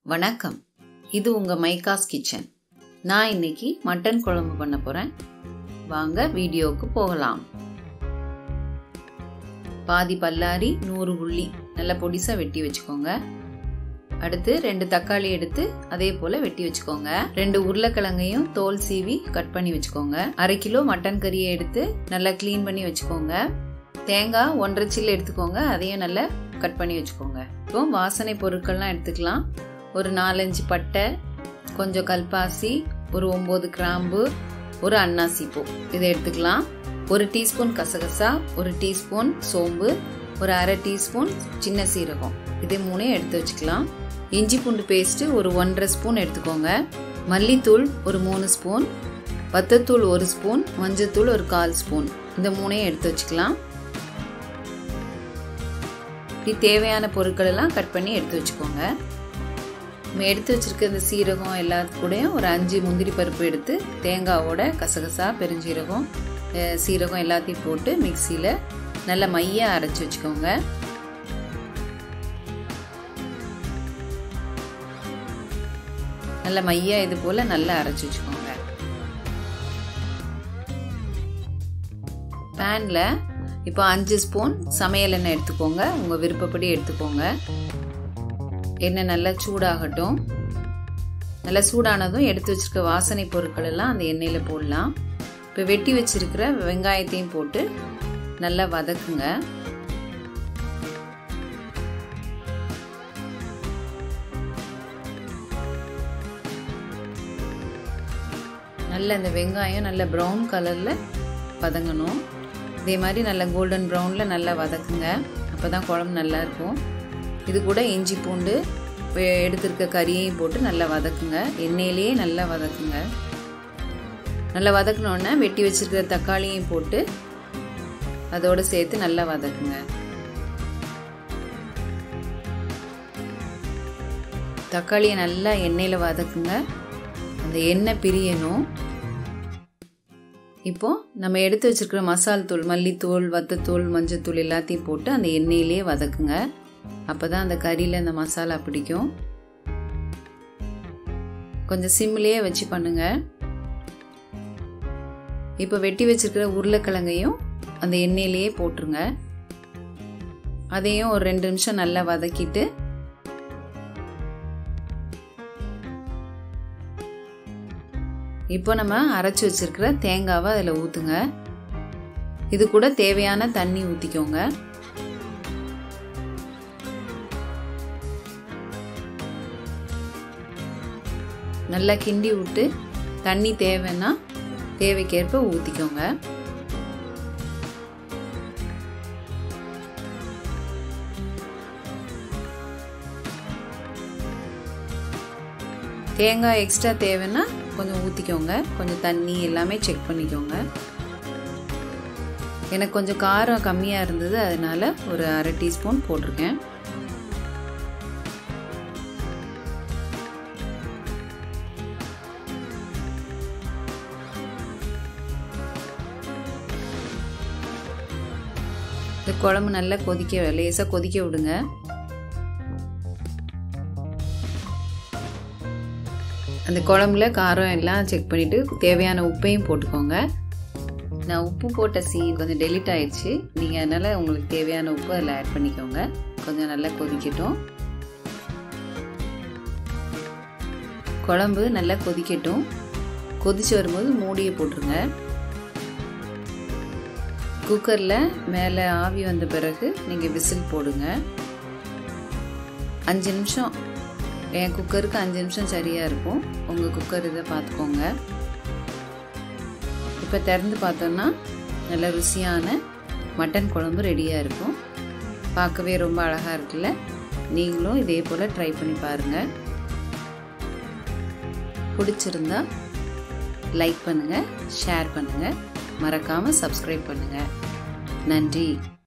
வணக்கம் இது உங்கள் மைகாஸ் கிச்சன் நான் இன்னைக்கு மட்டன் குழம்பு பண்ண போகிறேன் வாங்க வீடியோவுக்கு போகலாம் பாதி பல்லாரி நூறு உள்ளி நல்லா பொடிசாக வெட்டி வச்சுக்கோங்க அடுத்து ரெண்டு தக்காளி எடுத்து அதே போல் வெட்டி வச்சுக்கோங்க ரெண்டு உருளைக்கிழங்கையும் தோல் சீவி கட் பண்ணி வச்சுக்கோங்க அரை கிலோ மட்டன் கறியை எடுத்து நல்லா க்ளீன் பண்ணி வச்சுக்கோங்க தேங்காய் ஒன்றரை சில்லு எடுத்துக்கோங்க அதையும் நல்லா கட் பண்ணி வச்சுக்கோங்க இப்போ வாசனை பொருட்கள்லாம் எடுத்துக்கலாம் ஒரு நாலஞ்சு பட்டை கொஞ்சம் கல்பாசி ஒரு ஒம்பது கிராம்பு ஒரு அன்னாசி பூ இதை எடுத்துக்கலாம் ஒரு டீஸ்பூன் கசகசா ஒரு டீஸ்பூன் சோம்பு ஒரு அரை டீஸ்பூன் சின்ன சீரகம் இது மூணையும் எடுத்து வச்சுக்கலாம் இஞ்சி பூண்டு பேஸ்ட்டு ஒரு ஒன்றரை ஸ்பூன் எடுத்துக்கோங்க மல்லித்தூள் ஒரு மூணு ஸ்பூன் வத்தத்தூள் ஒரு ஸ்பூன் மஞ்சத்தூள் ஒரு கால் ஸ்பூன் இந்த மூணையும் எடுத்து வச்சுக்கலாம் இப்படி தேவையான பொருட்கள் எல்லாம் கட் பண்ணி எடுத்து வச்சுக்கோங்க நம்ம எடுத்து வச்சிருக்க இந்த சீரகம் எல்லாத்துக்கூடையும் ஒரு அஞ்சு முந்திரி பருப்பு எடுத்து தேங்காவோட கசகசா பெருஞ்சீரகம் சீரகம் எல்லாத்தையும் போட்டு மிக்சியில் நல்ல மையாக அரைச்சி வச்சுக்கோங்க நல்ல மையாக இது போல் நல்லா அரைச்சி வச்சுக்கோங்க பேனில் இப்போ அஞ்சு ஸ்பூன் சமையல் எண்ணெய் எடுத்துக்கோங்க உங்கள் விருப்பப்படி எடுத்துக்கோங்க எண்ணெய் நல்லா சூடாகட்டும் நல்லா சூடானதும் எடுத்து வச்சுருக்க வாசனை பொருட்கள் எல்லாம் அந்த எண்ணெயில் போடலாம் இப்போ வெட்டி வச்சிருக்கிற வெங்காயத்தையும் போட்டு நல்லா வதக்குங்க நல்ல இந்த வெங்காயம் நல்ல ப்ரௌன் கலரில் வதங்கணும் இதே மாதிரி நல்லா கோல்டன் ப்ரௌனில் நல்லா வதக்குங்க அப்போ தான் குழம்பு நல்லாயிருக்கும் இது கூட இஞ்சி பூண்டு எடுத்திருக்க கறியையும் போட்டு நல்லா வதக்குங்க எண்ணெயிலேயே நல்லா வதக்குங்க நல்லா வதக்கினோடனே வெட்டி வச்சுருக்கிற தக்காளியும் போட்டு அதோடு சேர்த்து நல்லா வதக்குங்க தக்காளியை நல்லா எண்ணெயில் வதக்குங்க அந்த எண்ணெய் பிரியணும் இப்போ நம்ம எடுத்து வச்சிருக்கிற மசால் தூள் மல்லித்தூள் வத்தத்தூள் மஞ்சத்தூள் எல்லாத்தையும் போட்டு அந்த எண்ணெயிலே வதக்குங்க அப்போ தான் அந்த கறியில் அந்த மசாலா பிடிக்கும் கொஞ்சம் சிம்லேயே வச்சு பண்ணுங்க இப்போ வெட்டி வச்சிருக்கிற உருளைக்கிழங்கையும் அந்த எண்ணெயிலேயே போட்டுருங்க அதையும் ஒரு ரெண்டு நிமிஷம் நல்லா வதக்கிட்டு இப்போ நம்ம அரைச்சி வச்சிருக்கிற தேங்காவை அதில் ஊற்றுங்க இது கூட தேவையான தண்ணி ஊற்றிக்கோங்க நல்லா கிண்டி விட்டு தண்ணி தேவைன்னா தேவைக்கேற்ப ஊற்றிக்கோங்க தேங்காய் எக்ஸ்ட்ரா தேவைன்னா கொஞ்சம் ஊற்றிக்கோங்க கொஞ்சம் தண்ணி எல்லாமே செக் பண்ணிக்கோங்க எனக்கு கொஞ்சம் காரம் கம்மியாக இருந்தது அதனால் ஒரு அரை டீஸ்பூன் போட்டிருக்கேன் இந்த குழம்பு நல்லா கொதிக்க லேசாக கொதிக்க விடுங்க அந்த குழம்புல காரம் எல்லாம் செக் பண்ணிவிட்டு தேவையான உப்பையும் போட்டுக்கோங்க நான் உப்பு போட்ட சீன் கொஞ்சம் டெலிட் ஆயிடுச்சு நீங்கள் அதனால் உங்களுக்கு தேவையான உப்பு அதில் ஆட் பண்ணிக்கோங்க கொஞ்சம் நல்லா கொதிக்கட்டும் குழம்பு நல்லா கொதிக்கட்டும் கொதிச்சு வரும்போது மூடியை போட்டுருங்க குக்கரில் மேலே ஆவி வந்த பிறகு நீங்கள் விசில் போடுங்க அஞ்சு நிமிஷம் என் குக்கருக்கு அஞ்சு நிமிஷம் சரியாக இருக்கும் உங்கள் குக்கர் இதை பார்த்துக்கோங்க இப்போ திறந்து பார்த்தோன்னா நல்ல ருசியான மட்டன் குழம்பு ரெடியாக இருக்கும் பார்க்கவே ரொம்ப அழகாக இருக்குல்ல நீங்களும் இதே போல் ட்ரை பண்ணி பாருங்கள் பிடிச்சிருந்தா லைக் பண்ணுங்கள் ஷேர் பண்ணுங்கள் மறக்காமல் சப்ஸ்கிரைப் பண்ணுங்கள் நன்றி